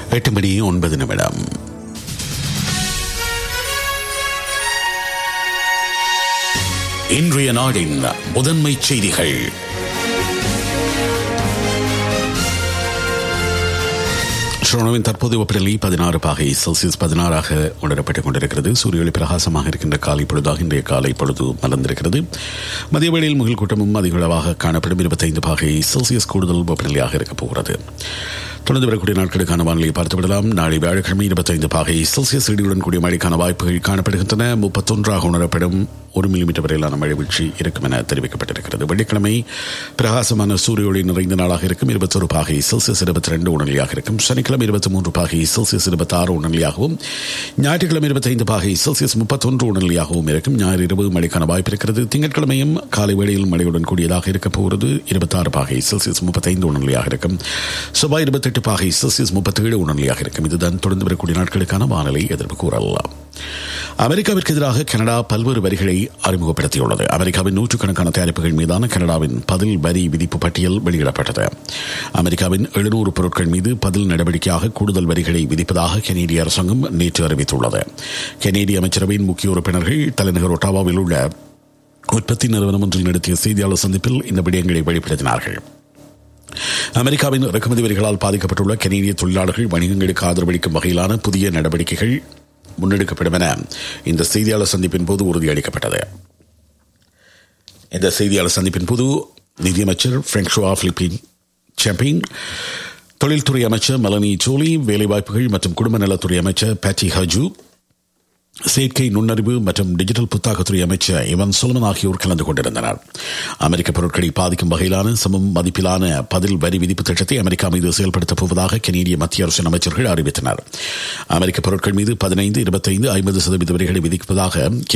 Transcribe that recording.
எட்டு மணி ஒன்பது நிமிடம் இன்றைய நாடின் முதன்மை செய்திகள் ஷோனோவின் தற்போதைய வெப்பநிலை பதினாறு பாகை செல்சியஸ் பதினாறாக உணரப்பட்டுக் கொண்டிருக்கிறது சூரிய ஒளி பிரகாசமாக இருக்கின்ற காலை பொழுதாக இன்றைய காலை பொழுது மலர்ந்திருக்கிறது மதிய வேளையில் முகில் கூட்டமும் அதிகளவாக காணப்படும் இருபத்தைந்து பாகை செல்சியஸ் கூடுதல் வெப்பநிலையாக இருக்கப் போகிறது தொடர்ந்து வரக்கூடிய நாட்களுக்கான வானிலையை பார்த்துவிடலாம் நாளை வியாழக்கிழமை இருபத்தைந்து பாகை செல்சியஸ் இடியுடன் கூடிய மழைக்கான வாய்ப்புகள் காணப்படுகின்றன முப்பத்தொன்றாக உணரப்படும் ஒரு மில்லிமீட்டர் வரையிலான மழை வீழ்ச்சி இருக்கும் என தெரிவிக்கப்பட்டிருக்கிறது வெள்ளிக்கிழமை பிரகாசமான சூரிய ஒளி நிறைந்த நாளாக இருக்கும் இருபத்தொரு பாகை செல்சியஸ் இருபத்தி ரெண்டு உணர்நிலையாக இருக்கும் சனிக்கிழமை இருபத்தி மூன்று பாகை செல்சியஸ் இருபத்தி ஆறு உணர்நிலையாகவும் ஞாயிற்றுக்கிழமை இருபத்தைந்து பாகை செல்சியஸ் முப்பத்தொன்று உணர்நிலையாகவும் இருக்கும் ஞாயிறு இரவு மழைக்கான வாய்ப்பு இருக்கிறது திங்கட்கிழமையும் காலை வேளையில் மழையுடன் கூடியதாக இருக்க போகிறது இருபத்தாறு பாகை செல்சியஸ் முப்பத்தைந்து உணர்நிலையாக இருக்கும் செவ்வாய் இருபத்தெட்டு பாகை செல்சியஸ் முப்பத்தேழு உணர்நிலையாக இருக்கும் இதுதான் தொடர்ந்து வரக்கூடிய நாட்களுக்கான வானிலை எதிர்ப்பு கூறலாம் அமெரிக்காவிற்கு எதிராக கனடா பல்வேறு வரிகளை அறிமுகப்படுத்தியுள்ளது அமெரிக்காவின் நூற்றுக்கணக்கான தயாரிப்புகள் மீதான கனடாவின் பதில் வரி விதிப்பு பட்டியல் வெளியிடப்பட்டது அமெரிக்காவின் எழுநூறு பொருட்கள் மீது பதில் நடவடிக்கையாக கூடுதல் வரிகளை விதிப்பதாக கனேடிய அரசாங்கம் நேற்று அறிவித்துள்ளது கனேடிய அமைச்சரவையின் முக்கிய உறுப்பினர்கள் தலைநகர் ஒட்டாவாவில் உள்ள உற்பத்தி நிறுவனம் ஒன்றில் நடத்திய செய்தியாளர் சந்திப்பில் இந்த விடயங்களை வெளிப்படுத்தினார்கள் அமெரிக்காவின் இறக்குமதி வரிகளால் பாதிக்கப்பட்டுள்ள கனேடிய தொழிலாளர்கள் வணிகங்களுக்கு ஆதரவளிக்கும் வகையிலான புதிய நடவடிக்கைகள் முன்னெடுக்கப்படும் என இந்த செய்தியாளர் சந்திப்பின் போது உறுதியளிக்கப்பட்டது இந்த செய்தியாளர் சந்திப்பின் போது நிதியமைச்சர் பிராங்க்ஷுவா பிலிப்பின் சாம்பின் தொழில்துறை அமைச்சர் மெலனி ஜோலி வேலைவாய்ப்புகள் மற்றும் குடும்ப நலத்துறை அமைச்சர் பேட்டி ஹஜு செயற்கை நுண்ணறிவு மற்றும் டிஜிட்டல் புத்தாக்கத்துறை அமைச்சர் இவன் சொலமன் ஆகியோர் கலந்து கொண்டிருந்தனர் அமெரிக்க பொருட்களை பாதிக்கும் வகையிலான சமம் மதிப்பிலான பதில் வரி விதிப்பு திட்டத்தை அமெரிக்கா மீது செயல்படுத்தப் போவதாக கனேடிய மத்திய அரசின் அமைச்சர்கள் அறிவித்தனர் அமெரிக்க பொருட்கள் மீது பதினைந்து இருபத்தைந்து ஐம்பது சதவீத வரிகளை விதிப்பதாக